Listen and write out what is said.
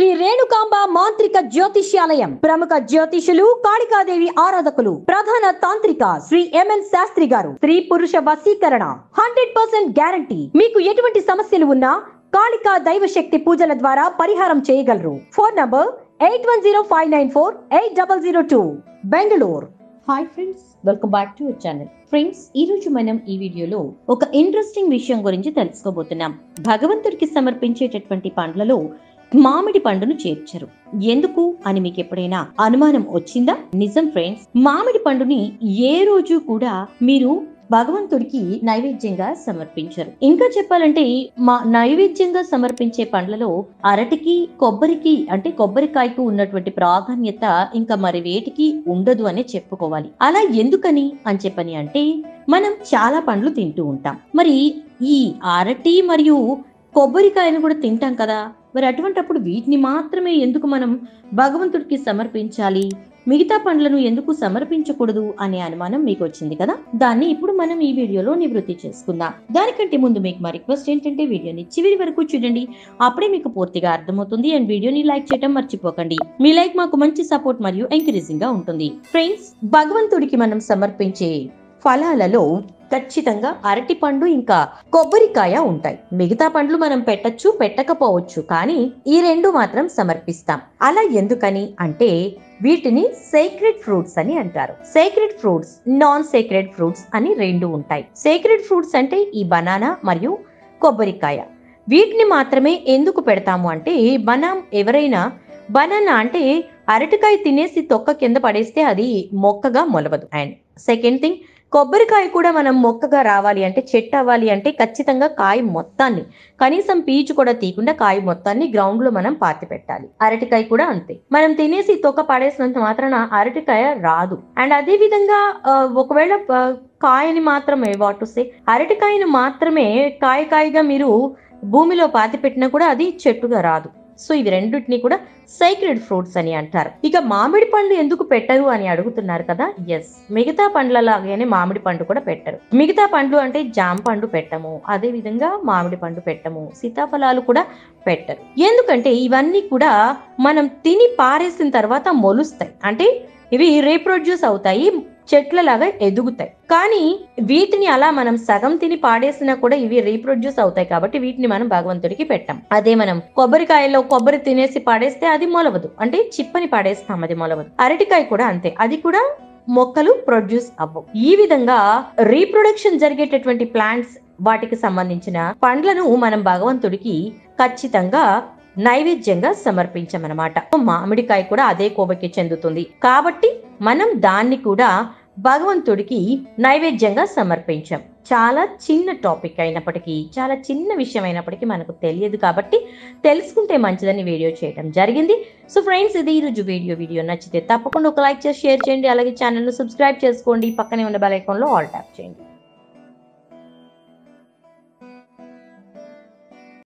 శ్రీ రేణుకాంబ మాంత్రిక జ్యోతిష్యాలయం ప్రముఖ జ్యోతిషులు కాళికాదేవి ఆరాధకులు ప్రధాన తాంత్రిక శ్రీ ఎంఎన్ శాస్త్రి గారు స్త్రీ పురుష వశీకరణ హండ్రెడ్ పర్సెంట్ గ్యారంటీ మీకు ఎటువంటి సమస్యలు ఉన్నా కాళికా దైవశక్తి పూజల ద్వారా పరిహారం చేయగలరు phone number eight one zero five nine four eight double zero two Bengaluru hi friends welcome back to channel friends ఈ రోజు మనం ఈ వీడియోలో ఒక ఇంట్రెస్టింగ్ విషయం గురించి తెలుసుకోబోతున్నాం భగవంతుడికి సమర్పించేటటువంటి పండ్లలో మామిడి పండును చేర్చరు ఎందుకు అని మీకు ఎప్పుడైనా అనుమానం వచ్చిందా నిజం ఫ్రెండ్స్ మామిడి పండుని ఏ రోజు కూడా మీరు భగవంతుడికి నైవేద్యంగా సమర్పించరు ఇంకా చెప్పాలంటే మా నైవేద్యంగా సమర్పించే పండ్లలో అరటికి కొబ్బరికి అంటే కొబ్బరికాయకు ఉన్నటువంటి ప్రాధాన్యత ఇంకా మరి వేటికి ఉండదు అనే చెప్పుకోవాలి అలా ఎందుకని అని చెప్పని అంటే మనం చాలా పండ్లు తింటూ ఉంటాం మరి ఈ అరటి మరియు కొబ్బరికాయను కూడా తింటాం కదా మరి అటువంటప్పుడు వీటిని మాత్రమే ఎందుకు మనం భగవంతుడికి సమర్పించాలి మిగతా పండ్లను ఎందుకు సమర్పించకూడదు అనే అనుమానం మీకు వచ్చింది కదా దాన్ని ఇప్పుడు మనం ఈ వీడియోలో నివృత్తి చేసుకుందాం దానికంటే ముందు మీకు మా రిక్వెస్ట్ ఏంటంటే వీడియోని చివరి వరకు చూడండి అప్పుడే మీకు పూర్తిగా అర్థమవుతుంది అండ్ వీడియోని లైక్ చేయడం మర్చిపోకండి మీ లైక్ మాకు మంచి సపోర్ట్ మరియు ఎంకరేజింగ్ గా ఉంటుంది ఫ్రెండ్స్ భగవంతుడికి మనం సమర్పించే ఫలాలలో ఖచ్చితంగా అరటి పండు ఇంకా కొబ్బరికాయ ఉంటాయి మిగతా పండ్లు మనం పెట్టచ్చు పెట్టకపోవచ్చు కానీ ఈ రెండు మాత్రం సమర్పిస్తాం అలా ఎందుకని అంటే వీటిని సేక్రెడ్ ఫ్రూట్స్ అని అంటారు sacred fruits non sacred fruits అని రెండు ఉంటాయి సేక్రెడ్ ఫ్రూట్స్ అంటే ఈ బనానా మరియు కొబ్బరికాయ వీటిని మాత్రమే ఎందుకు పెడతాము అంటే మనం ఎవరైనా బనానా అంటే అరటికాయ తినేసి తొక్క కింద పడేస్తే అది మొక్కగా మొలవదు అండ్ సెకండ్ థింగ్ కొబ్బరికాయ కూడా మనం మొక్కగా రావాలి అంటే చెట్టు అవ్వాలి అంటే ఖచ్చితంగా కాయ మొత్తాన్ని కనీసం పీచు కూడా తీయకుండా కాయ మొత్తాన్ని గ్రౌండ్ లో మనం పాతి పెట్టాలి అరటికాయ కూడా అంతే మనం తినేసి తొక్క పడేసినంత మాత్రాన అరటికాయ రాదు అండ్ అదే విధంగా ఆ, ఒకవేళ ఆ, కాయని మాత్రమే వాటు సే అరటికాయను మాత్రమే కాయ కాయగా మీరు భూమిలో పాతి పెట్టినా కూడా అది చెట్టుగా రాదు సో ఇవి రెండింటిని కూడా సైక్రెడ్ ఫ్రూట్స్ అని అంటారు ఇక మామిడి పండు ఎందుకు పెట్టరు అని అడుగుతున్నారు కదా ఎస్ మిగతా పండ్లలాగానే మామిడి పండు కూడా పెట్టరు మిగతా పండ్లు అంటే జామ పండు పెట్టము అదే విధంగా మామిడి పండు పెట్టము సీతాఫలాలు కూడా పెట్టరు ఎందుకంటే ఇవన్నీ కూడా మనం తిని పారేసిన తర్వాత మొలుస్తాయి అంటే ఇవి రీప్రొడ్యూస్ అవుతాయి చెట్లలాగా ఎదుగుతాయి కానీ వీటిని అలా మనం సగం తిని పాడేసినా కూడా ఇవి రీప్రొడ్యూస్ అవుతాయి కాబట్టి వీటిని మనం భగవంతుడికి పెట్టాం అదే మనం కొబ్బరికాయలో కొబ్బరి తినేసి పాడేస్తే అది మొలవదు అంటే చిప్పని పాడేస్తాం అది మొలవదు అరటికాయ కూడా అంతే అది కూడా మొక్కలు ప్రొడ్యూస్ అవ్వవు ఈ విధంగా రీప్రొడక్షన్ జరిగేటటువంటి ప్లాంట్స్ వాటికి సంబంధించిన పండ్లను మనం భగవంతుడికి ఖచ్చితంగా నైవేద్యంగా సమర్పించమన్నమాట మామిడికాయ కూడా అదే కోవకి చెందుతుంది కాబట్టి మనం దాన్ని కూడా భగవంతుడికి నైవేద్యంగా సమర్పించాం చాలా చిన్న టాపిక్ అయినప్పటికీ చాలా చిన్న విషయం అయినప్పటికీ మనకు తెలియదు కాబట్టి తెలుసుకుంటే మంచిదని వీడియో చేయడం జరిగింది సో ఫ్రెండ్స్ ఇది ఈరోజు వీడియో వీడియో నచ్చితే తప్పకుండా ఒక లైక్ చేసి షేర్ చేయండి అలాగే ఛానల్ను సబ్స్క్రైబ్ చేసుకోండి పక్కనే ఉన్న బెల్ ఐకాన్లో ఆల్ ట్యాప్ చేయండి